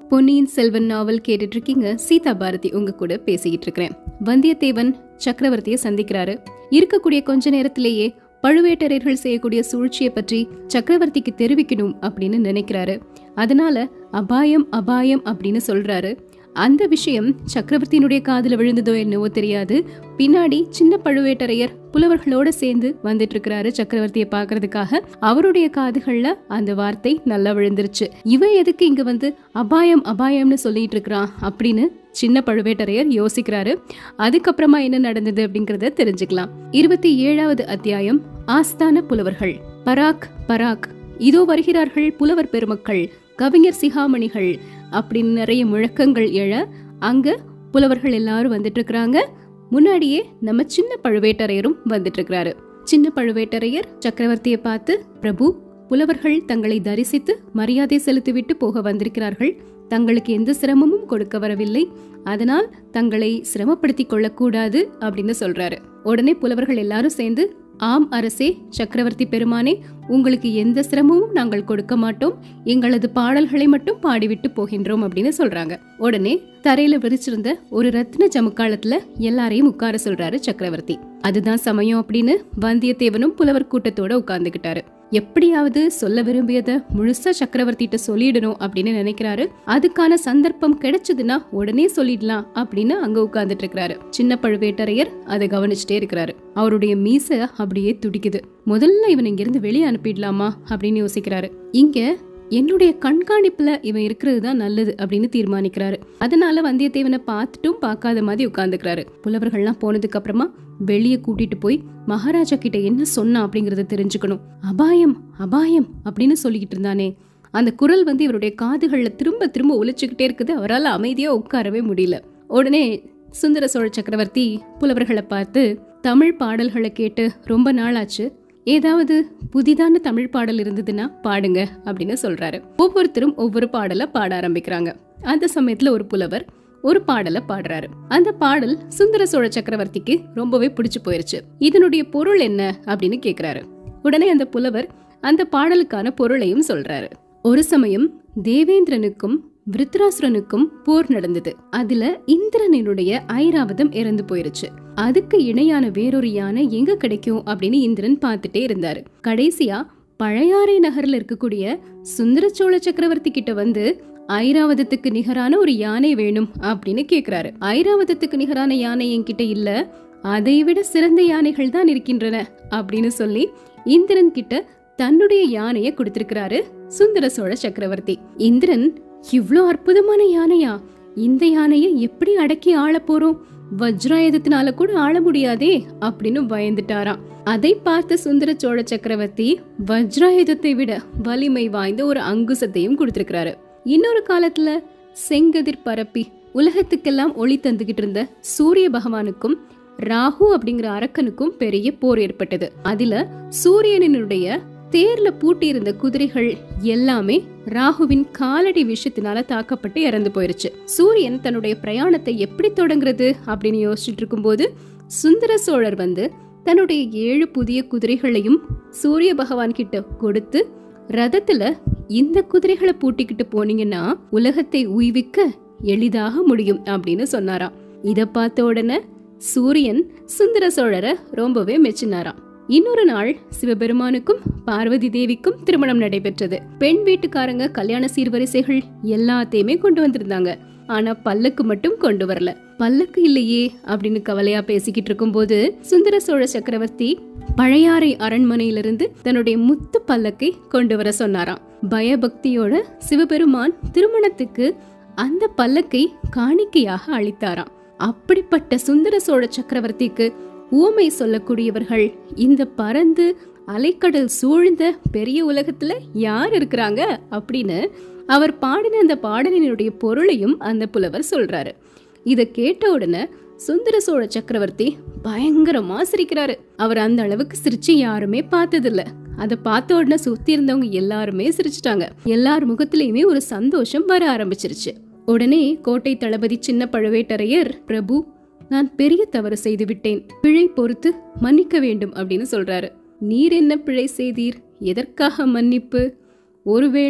பொன்னியின் செல்வன் நாவல் கேட்டுட்டு இருக்கீங்க சீதா பாரதி உங்க கூட பேசிக்கிட்டு இருக்கிறேன் வந்தியத்தேவன் சக்கரவர்த்தியை சந்திக்கிறாரு இருக்கக்கூடிய கொஞ்ச நேரத்திலேயே பழுவேட்டரையர்கள் செய்யக்கூடிய சூழ்ச்சியை பற்றி சக்கரவர்த்திக்கு தெரிவிக்கணும் அப்படின்னு நினைக்கிறாரு அதனால அபாயம் அபாயம் அப்படின்னு சொல்றாரு அந்த விஷயம் சக்கரவர்த்தியினுடைய காதுல விழுந்ததோ என்னவோ தெரியாது பின்னாடி சின்ன பழுவேட்டரையர் புலவர்களோட சேர்ந்து வந்துட்டு இருக்கிறாரு சக்கரவர்த்தியை பாக்குறதுக்காக அவருடைய காதுகள்ல அந்த வார்த்தை நல்லா விழுந்துருச்சு இவன் எதுக்கு இங்க வந்து அபாயம் அபாயம்னு சொல்லிட்டு இருக்கிறான் அப்படின்னு சின்ன பழுவேட்டரையர் யோசிக்கிறாரு அதுக்கப்புறமா என்ன நடந்தது அப்படிங்கறத தெரிஞ்சுக்கலாம் இருபத்தி ஏழாவது அத்தியாயம் ஆஸ்தான புலவர்கள் பராக் பராக் இதோ வருகிறார்கள் புலவர் பெருமக்கள் கவிஞர் சிகாமணிகள் அப்படின்னு நிறைய முழக்கங்கள் எழ அங்க புலவர்கள் எல்லாரும் வந்துட்டு இருக்கிறாங்க முன்னாடியே நம்ம சின்ன பழுவேட்டரையரும் வந்துட்டு இருக்கிறாரு சின்ன பழுவேட்டரையர் சக்கரவர்த்தியை பார்த்து பிரபு புலவர்கள் தங்களை தரிசித்து மரியாதை செலுத்திவிட்டு போக வந்திருக்கிறார்கள் தங்களுக்கு எந்த சிரமமும் கொடுக்க வரவில்லை அதனால் தங்களை சிரமப்படுத்திக் கொள்ளக்கூடாது அப்படின்னு சொல்றாரு உடனே புலவர்கள் எல்லாரும் சேர்ந்து ஆம் அரசே சக்கரவர்த்தி பெருமானே உங்களுக்கு எந்த சிரமமும் நாங்கள் கொடுக்க மாட்டோம் எங்களது பாடல்களை மட்டும் பாடிவிட்டு போகின்றோம் அப்படின்னு சொல்றாங்க உடனே தரையில விரிச்சிருந்த ஒரு ரத்ன ஜமுக்காலத்துல எல்லாரையும் உட்கார சொல்றாரு சக்கரவர்த்தி அதுதான் சமயம் அப்படின்னு வந்தியத்தேவனும் புலவர் கூட்டத்தோட உட்கார்ந்துகிட்டாரு எப்படியாவது சொல்ல விரும்பியத முழுசா சக்கரவர்த்திட்ட சொல்லிடணும் அப்படின்னு நினைக்கிறாரு அதுக்கான சந்தர்ப்பம் கிடைச்சதுன்னா உடனே சொல்லிடலாம் அப்படின்னு அங்க உட்கார்ந்துட்டு இருக்கிறாரு சின்ன பழுவேட்டரையர் அதை கவனிச்சுட்டே இருக்கிறாரு அவருடைய மீச அப்படியே துடிக்குது முதல்ல இவன் இங்க இருந்து வெளியே அனுப்பிடலாமா அப்படின்னு யோசிக்கிறாரு இங்க என்னுடைய கண்காணிப்புல இவன் இருக்கிறது தான் நல்லது அப்படின்னு தீர்மானிக்கிறாரு அதனால வந்தியத்தேவனை பார்த்துட்டும் பார்க்காத மாதிரி உட்கார்ந்துக்கிறாரு புலவர்கள்லாம் போனதுக்கு அப்புறமா வெளியே கூட்டிட்டு போய் மகாராஜா கிட்ட என்ன சொன்னா அப்படிங்கறத தெரிஞ்சுக்கணும் அபாயம் அபாயம் அப்படின்னு சொல்லிக்கிட்டு இருந்தானே அந்த குரல் வந்து இவருடைய காதுகள்ல திரும்ப திரும்ப ஒலிச்சுக்கிட்டே இருக்குது அவரால் அமைதியா உட்காரவே முடியல உடனே சுந்தர சோழ சக்கரவர்த்தி புலவர்களை பார்த்து தமிழ் பாடல்களை கேட்டு ரொம்ப நாளாச்சு ஏதாவது புதிதான தமிழ் பாடல் இருந்ததுன்னா பாடுங்க அப்படின்னு சொல்றாரு ஒவ்வொருத்தரும் ஒவ்வொரு பாடலை பாட ஆரம்பிக்கிறாங்க அந்த சமயத்துல ஒரு புலவர் ஒரு பாடலை பாடுறாரு அந்த பாடல் சுந்தர சோழ சக்கரவர்த்திக்கு ரொம்பவே பிடிச்சு போயிருச்சு இதனுடைய பொருள் என்ன அப்படின்னு கேக்குறாரு உடனே அந்த புலவர் அந்த பாடலுக்கான பொருளையும் சொல்றாரு ஒரு சமயம் தேவேந்திரனுக்கும் விருத்ராசுரனுக்கும் போர் நடந்தது அதுல இந்திரனுடைய ஐராவதம் இறந்து போயிருச்சு அதுக்கு இணையான வேறொரு யானை எங்க கிடைக்கும் அப்படின்னு இந்திரன் பார்த்துட்டே இருந்தாரு கடைசியா பழையாறை நகர்ல இருக்கக்கூடிய சுந்தர சோழ சக்கரவர்த்தி கிட்ட வந்து ஐராவதத்துக்கு நிகரான ஒரு யானை வேணும் அப்படின்னு கேக்குறாரு ஐராவதத்துக்கு நிகரான யானை என்கிட்ட இல்ல அதை விட சிறந்த யானைகள் தான் இருக்கின்றன அப்படின்னு சொல்லி இந்திரன் கிட்ட தன்னுடைய யானைய கொடுத்திருக்கிறாரு சுந்தர சோழ சக்கரவர்த்தி இந்திரன் இவ்ளோ அற்புதமான யானையா இந்த யானைய எப்படி அடக்கி ஆள போறோம் வஜ்ராயுதத்தினால கூட ஆள முடியாதே அப்படின்னு பயந்துட்டாராம் அதை பார்த்த சுந்தர சோழ சக்கரவர்த்தி வஜ்ராயுதத்தை விட வலிமை வாய்ந்த ஒரு அங்குசத்தையும் கொடுத்திருக்கிறாரு இன்னொரு காலத்துல செங்கதிர் பரப்பி உலகத்துக்கெல்லாம் ஒளி தந்துகிட்டு இருந்த சூரிய பகவானுக்கும் ராகு அப்படிங்கிற அரக்கனுக்கும் பெரிய போர் ஏற்பட்டது அதுல சூரியனினுடைய தேர்ல பூட்டியிருந்த குதிரைகள் எல்லாமே ராகுவின் காலடி விஷயத்தினால தாக்கப்பட்டு இறந்து போயிருச்சு சூரியன் தன்னுடைய பிரயாணத்தை எப்படி தொடங்குறது அப்படின்னு யோசிச்சுட்டு இருக்கும்போது சுந்தர சோழர் வந்து தன்னுடைய ஏழு புதிய குதிரைகளையும் சூரிய பகவான் கிட்ட கொடுத்து ரதத்துல இந்த குதிரைகளை பூட்டிக்கிட்டு போனீங்கன்னா உலகத்தை உய்விக்க எளிதாக முடியும் அப்படின்னு சொன்னாராம் இத பார்த்த உடனே சூரியன் சுந்தர சோழரை ரொம்பவே மெச்சினாராம் இன்னொரு நாள் சிவபெருமானுக்கும் பார்வதி தேவிக்கும் திருமணம் நடைபெற்றது பெண் வீட்டுக்காரங்க கல்யாண சீர்வரிசைகள் எல்லாத்தையுமே கொண்டு வந்திருந்தாங்க ஆனா பல்லக்கு மட்டும் கொண்டு வரல பல்லக்கு இல்லையே அப்படின்னு கவலையா பேசிக்கிட்டு இருக்கும்போது சுந்தர சோழ சக்கரவர்த்தி பழையாறை அரண்மனையிலிருந்து தன்னுடைய முத்து பல்லக்கை கொண்டு வர சொன்னாராம் பயபக்தியோட சிவபெருமான் திருமணத்துக்கு அந்த பல்லக்கை காணிக்கையாக அளித்தாராம் அப்படிப்பட்ட சுந்தர சோழ சக்கரவர்த்திக்கு ஊமை சொல்லக்கூடியவர்கள் இந்த பறந்து அலைக்கடல் சூழ்ந்த பெரிய உலகத்துல யார் இருக்கிறாங்க அப்படின்னு அவர் பாடின அந்த பாடலினுடைய பொருளையும் அந்த புலவர் சொல்றாரு இத கேட்ட உடனே சுந்தர சோழ சக்கரவர்த்தி பயங்கரமா சிரிக்கிறாரு அவர் அந்த அளவுக்கு சிரிச்சு யாருமே பார்த்ததில்ல அதை பார்த்த உடனே சுத்தி இருந்தவங்க எல்லாருமே சிரிச்சிட்டாங்க எல்லார் முகத்திலயுமே ஒரு சந்தோஷம் வர ஆரம்பிச்சிருச்சு உடனே கோட்டை தளபதி சின்ன பழுவேட்டரையர் பிரபு நான் பெரிய தவறு செய்து விட்டேன் பிழை பொறுத்து மன்னிக்க வேண்டும் அப்படின்னு சொல்றாரு நீர் என்ன பிழை செய்தீர் எதற்காக மன்னிப்பு ஒருவேளை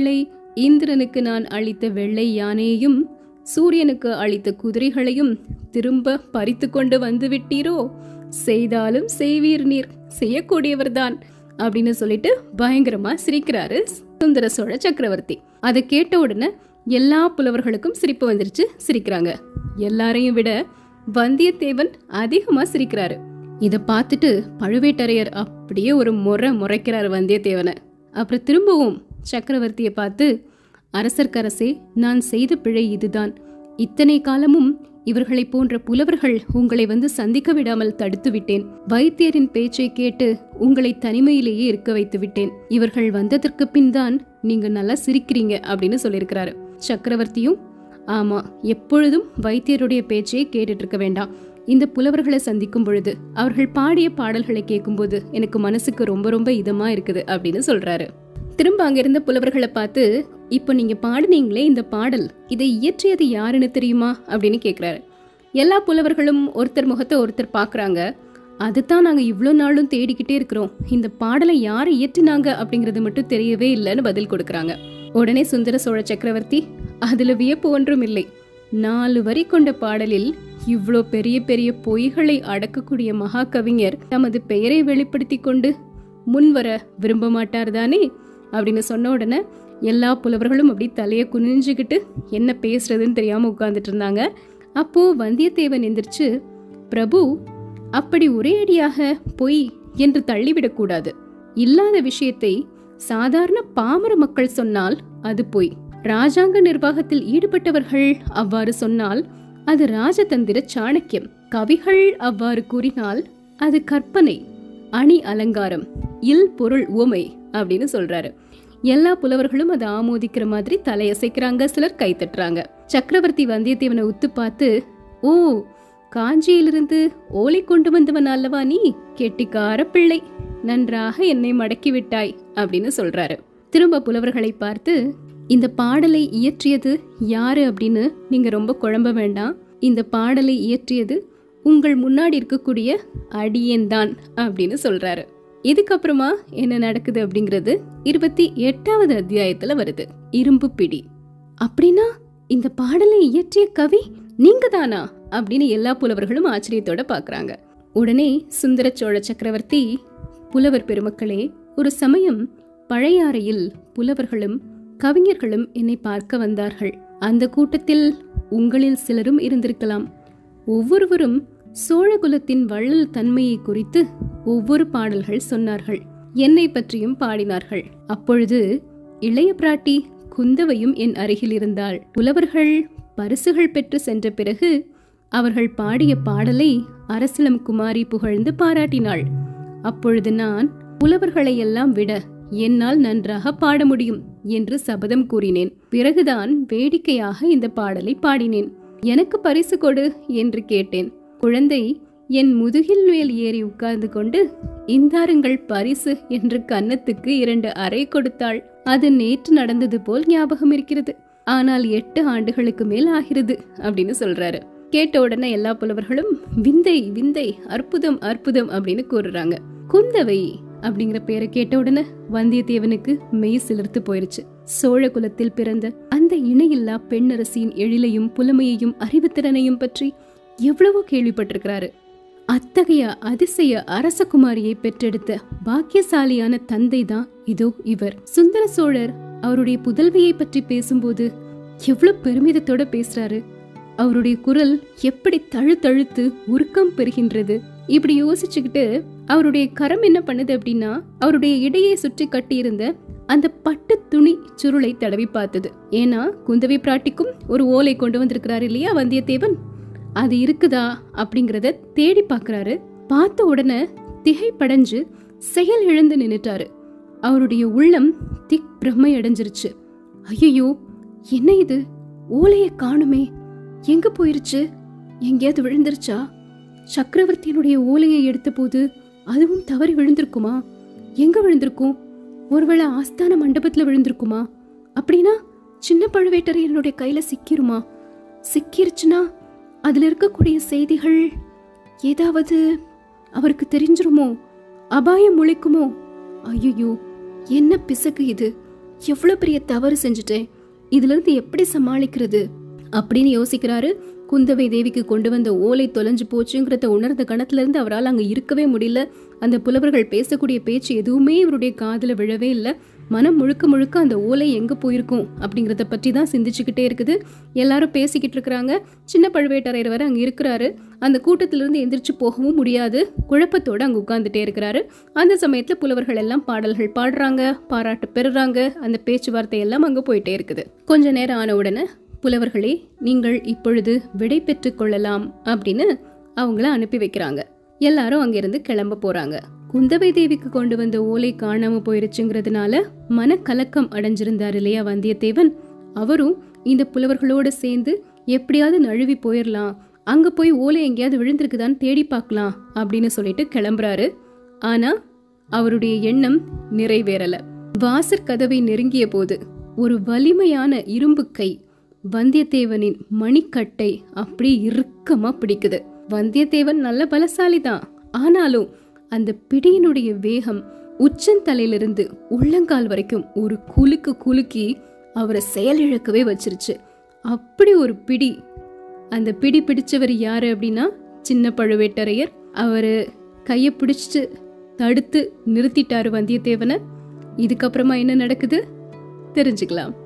இந்திரனுக்கு நான் அளித்த வெள்ளை யானையையும் சூரியனுக்கு அளித்த குதிரைகளையும் திரும்ப பறித்து கொண்டு வந்து விட்டீரோ செய்தாலும் செய்வீர் நீர் செய்யக்கூடியவர்தான் அப்படின்னு சொல்லிட்டு பயங்கரமா சிரிக்கிறாரு சுந்தர சோழ சக்கரவர்த்தி அதை கேட்ட உடனே எல்லா புலவர்களுக்கும் சிரிப்பு வந்துருச்சு சிரிக்கிறாங்க எல்லாரையும் விட வந்தியத்தேவன் அதிகமா சிரிக்கிறாரு இத பார்த்துட்டு பழுவேட்டரையர் அப்படியே ஒரு முறை முறைக்கிறாரு வந்தியத்தேவனை அப்புறம் திரும்பவும் சக்கரவர்த்தியை பார்த்து அரசர்க்கரசே நான் செய்த பிழை இதுதான் இத்தனை காலமும் இவர்களைப் போன்ற புலவர்கள் உங்களை வந்து சந்திக்க விடாமல் தடுத்து விட்டேன் வைத்தியரின் பேச்சை கேட்டு உங்களை தனிமையிலேயே இருக்க வைத்து விட்டேன் இவர்கள் வந்ததற்கு பின் தான் நீங்க நல்லா சிரிக்கிறீங்க அப்படின்னு சொல்லியிருக்கிறாரு சக்கரவர்த்தியும் ஆமா எப்பொழுதும் வைத்தியருடைய பேச்சையே கேட்டுட்டு இருக்க வேண்டாம் இந்த புலவர்களை சந்திக்கும் பொழுது அவர்கள் பாடிய பாடல்களை கேட்கும்போது எனக்கு மனசுக்கு ரொம்ப ரொம்ப இதமா இருக்குது அப்படின்னு சொல்றாரு திரும்ப அங்கிருந்த புலவர்களை பார்த்து இப்போ நீங்க பாடுனீங்களே இந்த பாடல் இதை இயற்றியது யாருன்னு தெரியுமா அப்படின்னு கேக்குறாரு எல்லா புலவர்களும் ஒருத்தர் முகத்தை ஒருத்தர் பார்க்கறாங்க அதுதான் நாங்க இவ்வளோ நாளும் தேடிக்கிட்டே இருக்கிறோம் இந்த பாடலை யார் இயற்றினாங்க அப்படிங்கறது மட்டும் தெரியவே இல்லைன்னு பதில் கொடுக்கறாங்க உடனே சுந்தர சோழ சக்கரவர்த்தி அதுல வியப்பு ஒன்றும் இல்லை நாலு வரி கொண்ட பாடலில் இவ்வளோ பெரிய பெரிய பொய்களை அடக்கக்கூடிய மகா கவிஞர் தமது பெயரை வெளிப்படுத்தி கொண்டு முன்வர விரும்ப மாட்டார் தானே அப்படின்னு சொன்ன உடனே எல்லா புலவர்களும் அப்படி தலையை குனிஞ்சுக்கிட்டு என்ன பேசுறதுன்னு தெரியாம உட்கார்ந்துட்டு இருந்தாங்க அப்போ வந்தியத்தேவன் எந்திரிச்சு பிரபு அப்படி ஒரே அடியாக பொய் என்று தள்ளிவிடக்கூடாது இல்லாத விஷயத்தை சாதாரண பாமர மக்கள் சொன்னால் அது பொய் ராஜாங்க நிர்வாகத்தில் ஈடுபட்டவர்கள் அவ்வாறு சொன்னால் அது ராஜதந்திர சாணக்கியம் கவிகள் அவ்வாறு கூறினால் அது கற்பனை அணி அலங்காரம் இல் பொருள் உவமை அப்படின்னு சொல்றாரு எல்லா புலவர்களும் அதை ஆமோதிக்கிற மாதிரி தலையசைக்கிறாங்க சிலர் கை தட்டுறாங்க சக்கரவர்த்தி வந்தியத்தேவனை உத்து பார்த்து ஓ காஞ்சியிலிருந்து ஓலை கொண்டு வந்தவன் அல்லவா நீ கெட்டிக்கார பிள்ளை நன்றாக என்னை மடக்கி விட்டாய் அப்படின்னு சொல்றாரு திரும்ப புலவர்களை பார்த்து இந்த பாடலை இயற்றியது யாரு அப்படின்னு நீங்க ரொம்ப குழம்ப வேண்டாம் இந்த பாடலை இயற்றியது உங்கள் முன்னாடி இருக்கக்கூடிய அடியேன் தான் அப்படின்னு சொல்றாரு இதுக்கப்புறமா என்ன நடக்குது அப்படிங்கிறது இருபத்தி எட்டாவது அத்தியாயத்துல வருது இரும்பு பிடி அப்படின்னா இந்த பாடலை இயற்றிய கவி நீங்க தானா அப்படின்னு எல்லா புலவர்களும் ஆச்சரியத்தோட பாக்குறாங்க உடனே சுந்தர சோழ சக்கரவர்த்தி புலவர் பெருமக்களே ஒரு சமயம் பழையாறையில் புலவர்களும் கவிஞர்களும் என்னை பார்க்க வந்தார்கள் அந்த கூட்டத்தில் உங்களில் சிலரும் இருந்திருக்கலாம் ஒவ்வொருவரும் சோழகுலத்தின் வள்ளல் தன்மையை குறித்து ஒவ்வொரு பாடல்கள் சொன்னார்கள் என்னை பற்றியும் பாடினார்கள் அப்பொழுது இளைய பிராட்டி குந்தவையும் என் அருகில் இருந்தாள் புலவர்கள் பரிசுகள் பெற்று சென்ற பிறகு அவர்கள் பாடிய பாடலை அரசிலம் குமாரி புகழ்ந்து பாராட்டினாள் அப்பொழுது நான் புலவர்களை எல்லாம் விட என்னால் நன்றாக பாட முடியும் என்று சபதம் கூறினேன் பிறகுதான் வேடிக்கையாக இந்த பாடலை பாடினேன் எனக்கு பரிசு கொடு என்று கேட்டேன் குழந்தை என் முதுகில் மேல் ஏறி உட்கார்ந்து கொண்டு இந்தாருங்கள் பரிசு என்று கன்னத்துக்கு இரண்டு அறை கொடுத்தாள் அது நேற்று நடந்தது போல் ஞாபகம் இருக்கிறது ஆனால் எட்டு ஆண்டுகளுக்கு மேல் ஆகிறது அப்படின்னு சொல்றாரு கேட்ட உடனே எல்லா புலவர்களும் விந்தை விந்தை அற்புதம் அற்புதம் அப்படின்னு கூறுறாங்க குந்தவை அப்படிங்கிற பேரை கேட்ட உடனே வந்தியத்தேவனுக்கு மெய் சிலிர்த்து போயிருச்சு சோழ குலத்தில் பிறந்த அந்த இணையில்லா பெண்ணரசியின் எழிலையும் புலமையையும் அறிவுத்திறனையும் பற்றி எவ்வளவோ கேள்விப்பட்டிருக்கிறாரு அத்தகைய அதிசய அரசகுமாரியை பெற்றெடுத்த பாக்கியசாலியான தந்தை தான் இதோ இவர் சுந்தர சோழர் அவருடைய புதல்வியை பற்றி பேசும்போது எவ்வளவு பெருமிதத்தோட பேசுறாரு அவருடைய குரல் எப்படி தழுத்தழுத்து உருக்கம் பெறுகின்றது இப்படி யோசிச்சுக்கிட்டு அவருடைய கரம் என்ன பண்ணுது அப்படின்னா அவருடைய இடையை சுற்றி கட்டியிருந்த அந்த பட்டு துணி சுருளை தடவி பார்த்தது ஏன்னா குந்தவை பிராட்டிக்கும் ஒரு ஓலை கொண்டு வந்திருக்கிறாரு இல்லையா வந்தியத்தேவன் அது இருக்குதா அப்படிங்கறத தேடி பார்க்கறாரு பார்த்த உடனே திகைப்படைஞ்சு செயல் இழந்து நின்னுட்டாரு அவருடைய உள்ளம் திக் பிரமை அடைஞ்சிருச்சு ஐயோ என்ன இது ஓலைய காணுமே எங்க போயிருச்சு எங்கேயாவது விழுந்துருச்சா சக்கரவர்த்தியினுடைய ஓலையை எடுத்தபோது அதுவும் தவறி விழுந்திருக்குமா எங்க விழுந்திருக்கும் ஒருவேளை ஆஸ்தான மண்டபத்துல விழுந்திருக்குமா அப்படின்னா சின்ன பழுவேட்டரையனுடைய கையில சிக்கிருமா சிக்கிருச்சுன்னா அதுல இருக்கக்கூடிய செய்திகள் ஏதாவது அவருக்கு தெரிஞ்சிருமோ அபாயம் முளைக்குமோ ஐயோ என்ன பிசகு இது எவ்வளவு பெரிய தவறு செஞ்சுட்டேன் இதுல இருந்து எப்படி சமாளிக்கிறது அப்படின்னு யோசிக்கிறாரு குந்தவை தேவிக்கு கொண்டு வந்த ஓலை தொலைஞ்சு போச்சுங்கிறத உணர்ந்த கணத்துல இருந்து அவரால் அங்க இருக்கவே முடியல அந்த புலவர்கள் பேசக்கூடிய பேச்சு எதுவுமே இவருடைய காதுல விழவே இல்லை மனம் முழுக்க முழுக்க அந்த ஓலை எங்க போயிருக்கும் அப்படிங்கறத பற்றி தான் சிந்திச்சுக்கிட்டே இருக்குது எல்லாரும் பேசிக்கிட்டு இருக்கிறாங்க சின்ன பழுவேட்டரையர் வர அங்க இருக்கிறாரு அந்த கூட்டத்திலிருந்து எந்திரிச்சு போகவும் முடியாது குழப்பத்தோட அங்க உட்கார்ந்துட்டே இருக்கிறாரு அந்த சமயத்துல புலவர்கள் எல்லாம் பாடல்கள் பாடுறாங்க பாராட்டு பெறுறாங்க அந்த பேச்சுவார்த்தை எல்லாம் அங்க போயிட்டே இருக்குது கொஞ்ச நேரம் ஆன உடனே புலவர்களே நீங்கள் இப்பொழுது விடை பெற்றுக் கொள்ளலாம் அப்படின்னு அவங்கள அனுப்பி வைக்கிறாங்க எல்லாரும் அங்கிருந்து கிளம்ப போறாங்க குந்தவை தேவிக்கு கொண்டு வந்த ஓலை காணாம போயிருச்சுங்கிறதுனால மனக்கலக்கம் அடைஞ்சிருந்தார் இல்லையா வந்தியத்தேவன் அவரும் இந்த புலவர்களோட சேர்ந்து எப்படியாவது நழுவி போயிடலாம் அங்க போய் ஓலை எங்கேயாவது விழுந்திருக்குதான்னு தேடி பார்க்கலாம் அப்படின்னு சொல்லிட்டு கிளம்புறாரு ஆனா அவருடைய எண்ணம் நிறைவேறல வாசற் கதவை நெருங்கிய போது ஒரு வலிமையான இரும்பு கை வந்தியத்தேவனின் மணிக்கட்டை அப்படி இறுக்கமா பிடிக்குது வந்தியத்தேவன் நல்ல பலசாலி தான் ஆனாலும் அந்த பிடியினுடைய வேகம் உச்சந்தலையிலிருந்து உள்ளங்கால் வரைக்கும் ஒரு குலுக்கு குலுக்கி அவரை செயலிழக்கவே வச்சிருச்சு அப்படி ஒரு பிடி அந்த பிடி பிடிச்சவர் யாரு அப்படின்னா சின்ன பழுவேட்டரையர் அவரு கையை பிடிச்சிட்டு தடுத்து நிறுத்திட்டாரு வந்தியத்தேவனை இதுக்கப்புறமா என்ன நடக்குது தெரிஞ்சுக்கலாம்